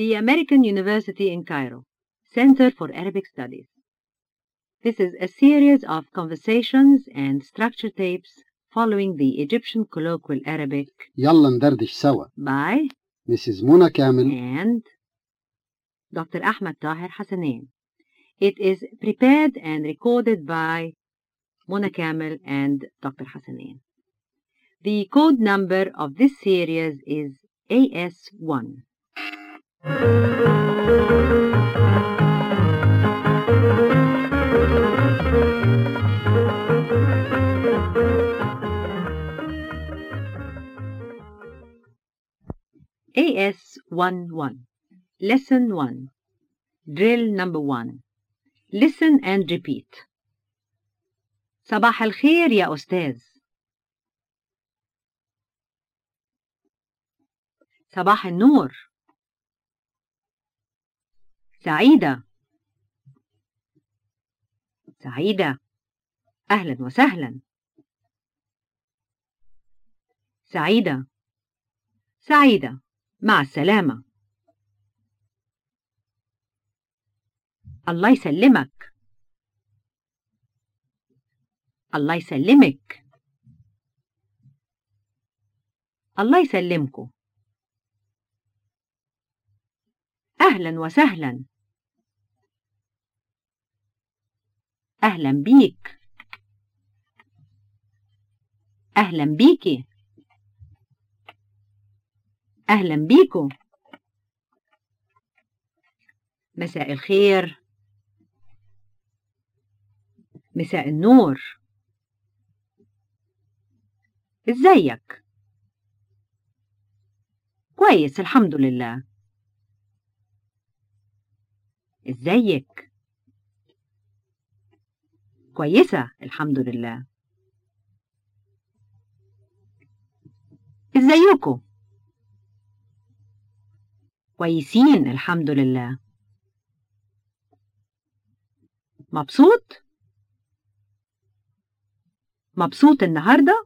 The American University in Cairo, Center for Arabic Studies. This is a series of conversations and structure tapes following the Egyptian colloquial Arabic يلا ندردش سوا by مسز منى كامل and Dr. Ahmed Tahir Hassanein. It is prepared and recorded by Mona Kamel and Dr. Hassanein. The code number of this series is AS1. AS11 Lesson 1 Drill number 1 Listen and repeat صباح الخير يا أستاذ صباح النور سعيدة سعيدة أهلا وسهلا سعيدة سعيدة مع السلامة الله يسلمك الله يسلمك الله يسلمكم أهلا وسهلا أهلا بيك أهلا بيكي أهلا بيكم مساء الخير مساء النور ازيك كويس الحمد لله ازيك كويسة الحمد لله ازيكم كويسين الحمد لله مبسوط مبسوط النهاردة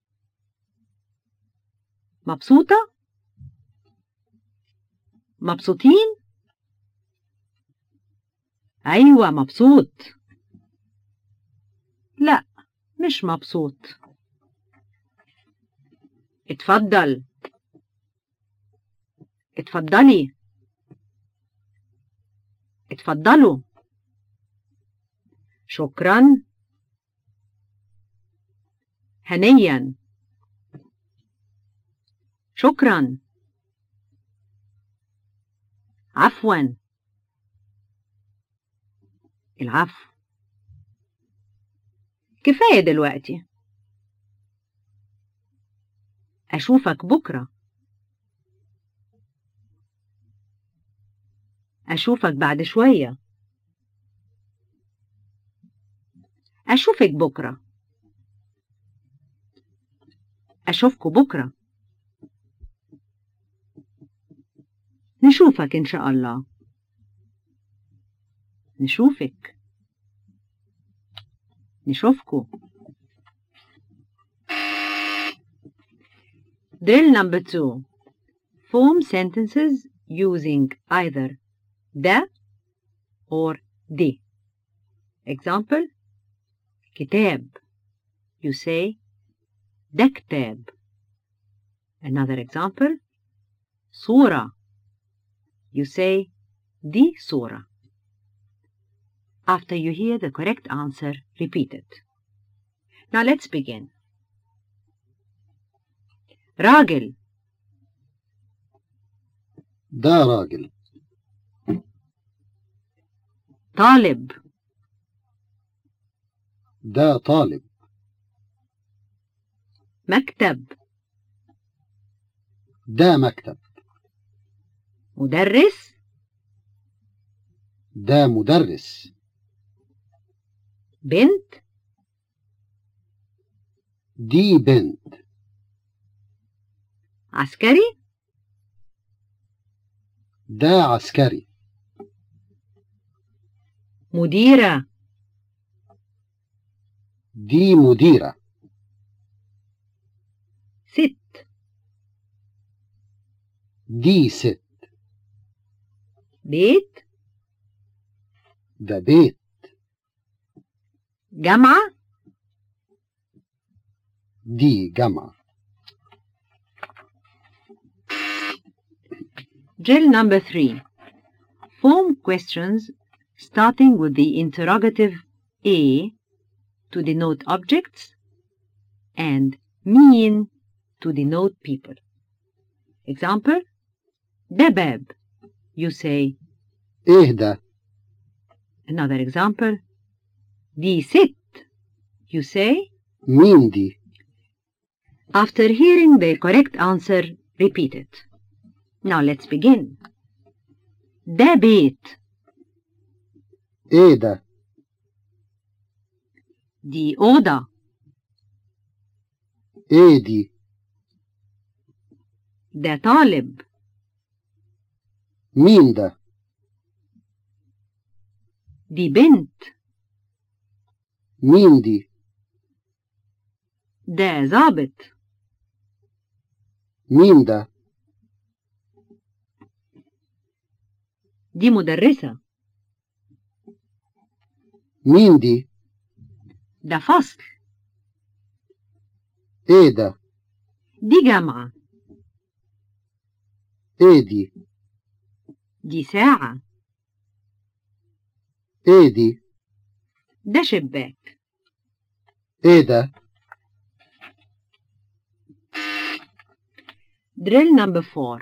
مبسوطة مبسوطين أيوة مبسوط لا مش مبسوط اتفضل اتفضلي اتفضلوا شكرا هنيا شكرا عفوا العفو كفاية دلوقتي أشوفك بكرة أشوفك بعد شوية أشوفك بكرة أشوفكوا بكرة نشوفك إن شاء الله نشوفك نشوفكوا Drill number two. Form sentences using either the or the. Example كتاب you say ده كتاب Another example صورة you say دي صورة After you hear the correct answer, repeat it. Now let's begin. راجل ده راجل طالب ده طالب مكتب ده مكتب مدرس ده مدرس بنت دي بنت عسكري ده عسكري مديرة دي مديرة ست دي ست بيت ده بيت جامعة دي جامعة Drill number three. Form questions starting with the interrogative A to denote objects and mean to denote people. Example, ده باب. You say, ايه ده another example, دي ست. You say, مين دي after hearing the correct answer, repeat it. Now let's begin. ده بيت. ايه ده دي أوضة. ايه دي ده طالب. مين ده دي بنت. مين دي ده ظابط. مين ده دي مدرسة. مين دي ده فصل. ايه ده دي جامعة. ايه دي دي ساعة. ايه دي ده شباك. ايه ده Drill number four.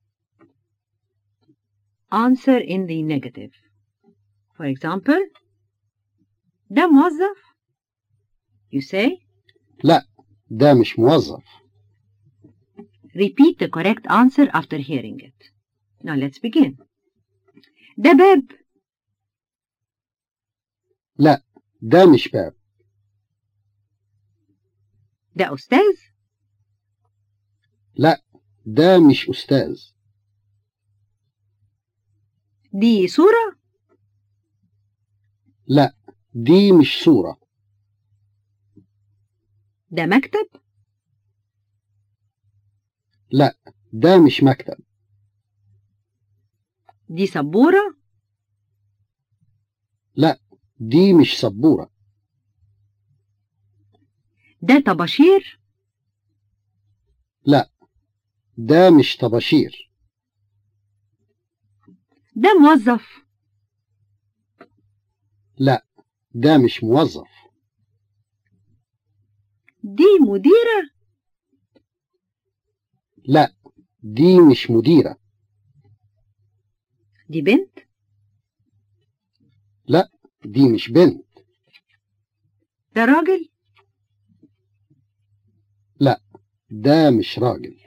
Answer in the negative. For example, ده موظف. You say, ده مش موظف repeat the correct answer after hearing it. Now let's begin. ده باب. ده مش باب ده أستاذ. ده مش أستاذ دي صورة. دي مش صورة ده مكتب. ده مش مكتب دي سبورة. دي مش سبورة ده طباشير. ده مش طباشير ده موظف. ده مش موظف دي مديرة. دي مش مديرة دي بنت. دي مش بنت ده راجل. ده مش راجل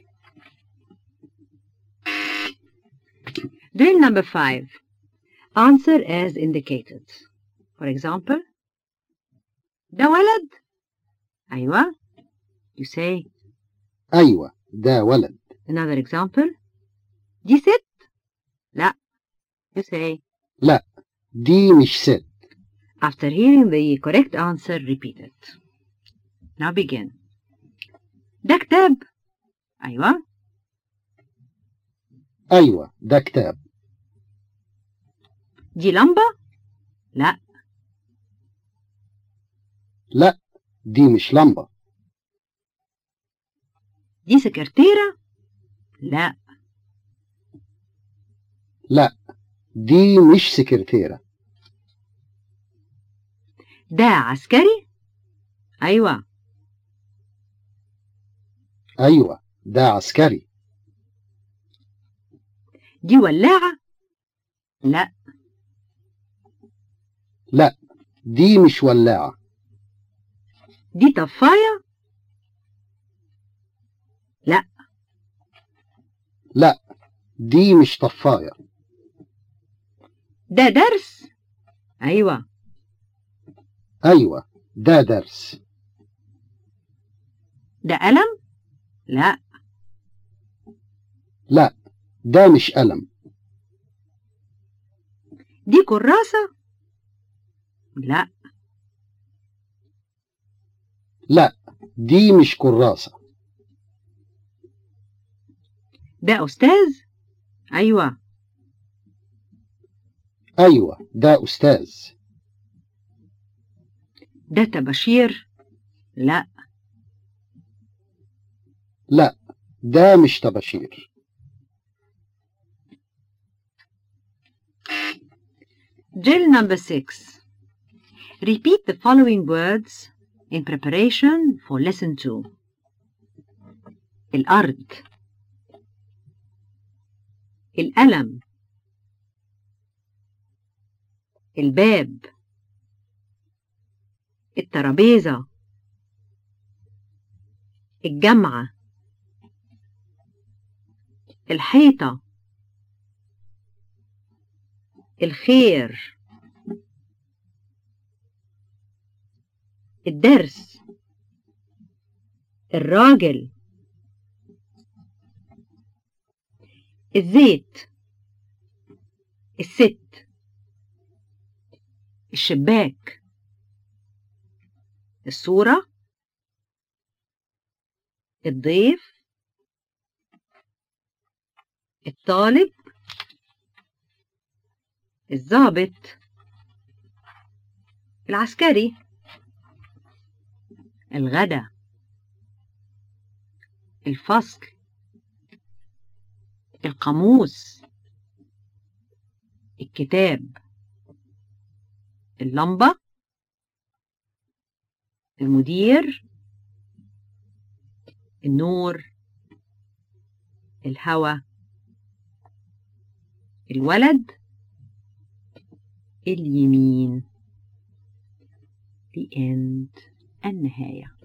Drill number five. Answer as indicated. For example, ده ولد. أيوة. You say أيوة ده ولد another example. دي ست. لا. You say دي مش ست after hearing the correct answer, repeat it. Now begin. ده كتاب. أيوة. أيوة ده كتاب دي لمبة. لا. دي مش لمبة دي سكرتيرة. لا. دي مش سكرتيرة ده عسكري. أيوة. أيوة ده عسكري دي ولاعة. لا. دي مش ولاعة دي طفاية. دي مش طفاية ده درس. أيوة. أيوة ده درس ده قلم. لا. ده مش قلم دي كراسة. لا. دي مش كراسة ده أستاذ. أيوة. أيوة ده أستاذ ده تباشير لا لا ده مش طباشير Drill number six. Repeat the following words in preparation for lesson two. الأرض القلم الباب الترابيزة الجامعة الحيطة الخير الدرس الراجل الزيت الست الشباك الصورة الضيف الطالب الضابط العسكري الغدا الفصل القاموس الكتاب اللمبة المدير النور الهوى الولد اليمين the end النهايه